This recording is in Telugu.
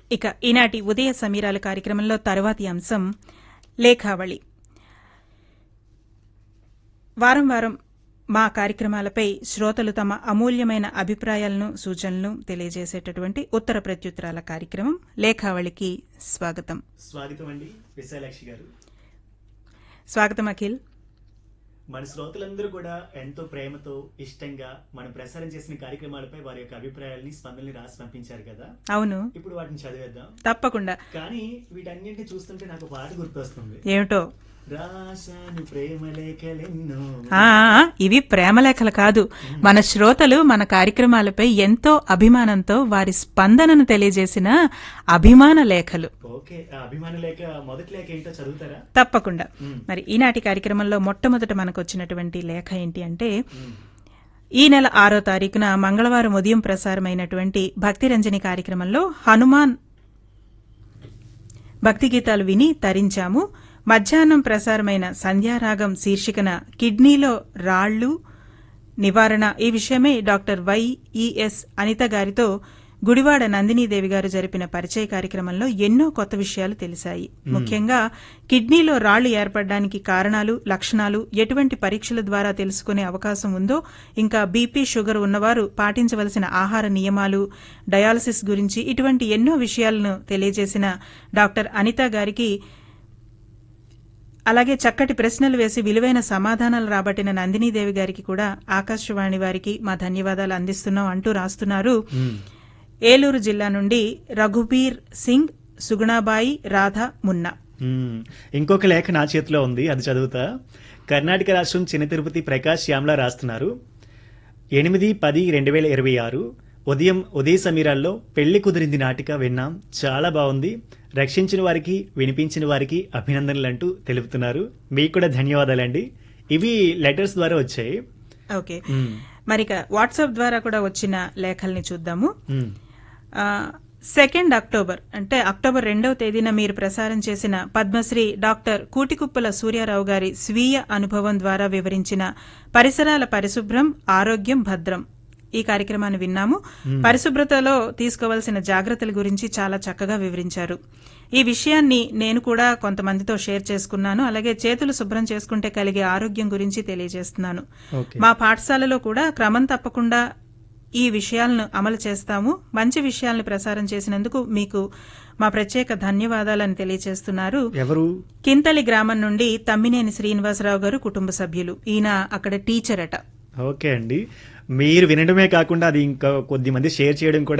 ఇక ఈనాటి ఉదయ సమీరాల కార్యక్రమంలో తరువాతి అంశం లేఖావళి వారం వారం మా కార్యక్రమాలపై శ్రోతలు తమ అమూల్యమైన అభిప్రాయాలను సూచనలు తెలియజేసేటటువంటి ఉత్తర ప్రత్యుత్తరాల కార్యక్రమం లేఖావళికి స్వాగతం స్వాగతం అండి విశాలాక్షి గారు స్వాగతం అఖిల్ మన శ్రోతలందరూ కూడా ఎంతో ప్రేమతో ఇష్టంగా మనం ప్రసారం చేసిన కార్యక్రమాలపై వారి యొక్క అభిప్రాయాల్ని స్పందనని రాసి పంపించారు కదా అవును ఇప్పుడు వాటిని చదివేద్దాం తప్పకుండా కానీ వీటన్నింటిని చూస్తుంటే నాకు పాట గుర్తొస్తుంది ఏమిటో రాశాను ప్రేమ లేఖలెన్నో ఆ ఆ, ఇవి ప్రేమలేఖలు కాదు మన శ్రోతలు మన కార్యక్రమాలపై ఎంతో అభిమానంతో వారి స్పందనను తెలియజేసిన అభిమాన లేఖలు ఓకే ఆ అభిమాన లేఖ మొదటి లేఖ ఏంటో చదువుతారా తప్పకుండా మ్మ్. మరి ఈనాటి కార్యక్రమంలో మొట్టమొదట మనకు వచ్చినటువంటి లేఖ ఏంటి అంటే మ్మ్. ఈ నెల ఆరో తారీఖున మంగళవారం ఉదయం ప్రసారమైనటువంటి భక్తి రంజని కార్యక్రమంలో హనుమాన్ భక్తి గీతాలు విని తరించాము మధ్యాహ్నం ప్రసారమైన సంధ్యారాగం శీర్షికన కిడ్నీలో రాళ్లు నివారణ ఈ విషయమై డాక్టర్ వైఈఎస్ అనిత గారితో గుడివాడ నందినీదేవి గారు జరిపిన పరిచయ కార్యక్రమంలో ఎన్నో కొత్త విషయాలు తెలిసాయి ముఖ్యంగా కిడ్నీలో రాళ్లు ఏర్పడడానికి కారణాలు లక్షణాలు ఎటువంటి పరీక్షల ద్వారా తెలుసుకునే అవకాశం ఉందో ఇంకా బీపీ షుగర్ ఉన్నవారు పాటించవలసిన ఆహార నియమాలు డయాలసిస్ గురించి ఇటువంటి ఎన్నో విషయాలను తెలియజేసిన డాక్టర్ అనిత గారికి అలాగే చక్కటి ప్రశ్నలు వేసి విలువైన సమాధానాలు రాబట్టిన నందినీదేవి గారికి కూడా ఆకాశవాణి వారికి మా ధన్యవాదాలు అందిస్తున్నాం అంటూ రాస్తున్నారు మ్మ్. ఏలూరు జిల్లా నుండి రఘుబీర్ సింగ్ సుగుణాబాయి రాధ మున్నా మ్మ్. ఇంకొక లేఖ నా చేతిలో ఉంది అది చదువుతా కర్ణాటక రాష్ట్రం చిన్న తిరుపతి ప్రకాష్ శ్యామ్లా రాస్తున్నారు ఎనిమిది పది రెండు వేల ఇరవై ఆరు ఉదయం ఉదయ సమీరాల్లో పెళ్లి కుదిరింది నాటిక విన్నాం చాలా బాగుంది రక్షించిన వారికి వినిపించిన వారికి అభినందనలు అంటూ తెలుపుతున్నారు మీకు కూడా ధన్యవాదాలండి ఇవి లెటర్స్ ద్వారా వచ్చాయి ఓకే మ్మ్. మరిక వాట్సాప్ ద్వారా కూడా వచ్చిన లేఖల్ని చూద్దాము మ్మ్. ఆ, సెకండ్ అక్టోబర్ అంటే అక్టోబర్ రెండవ తేదీన మీరు ప్రసారం చేసిన పద్మశ్రీ డాక్టర్ కూటికుప్పల సూర్యారావు గారి స్వీయ అనుభవం ద్వారా వివరించిన పరిసరాల పరిశుభ్రం ఆరోగ్యం భద్రం ఈ కార్యక్రమాన్ని విన్నాము పరిశుభ్రతలో తీసుకోవాల్సిన జాగ్రత్తల గురించి చాలా చక్కగా వివరించారు ఈ విషయాన్ని నేను కూడా కొంతమందితో షేర్ చేసుకున్నాను అలాగే చేతులు శుభ్రం చేసుకుంటే కలిగే ఆరోగ్యం గురించి తెలియజేస్తున్నాను ఓకే మా పాఠశాలలో కూడా క్రమం తప్పకుండా ఈ విషయాలను అమలు చేస్తాము మంచి విషయాలను ప్రసారం చేసినందుకు మీకు మా ప్రత్యేక ధన్యవాదాలను తెలియజేస్తున్నారు ఎవరు కింతలి గ్రామం నుండి తమ్మినేని శ్రీనివాసరావు గారు కుటుంబ సభ్యులు ఈయన అక్కడ టీచర్ అట ఓకే అండి మీరు వినడమే కాకుండా అది ఇంకా కొద్ది మంది షేర్ చేయడం కూడా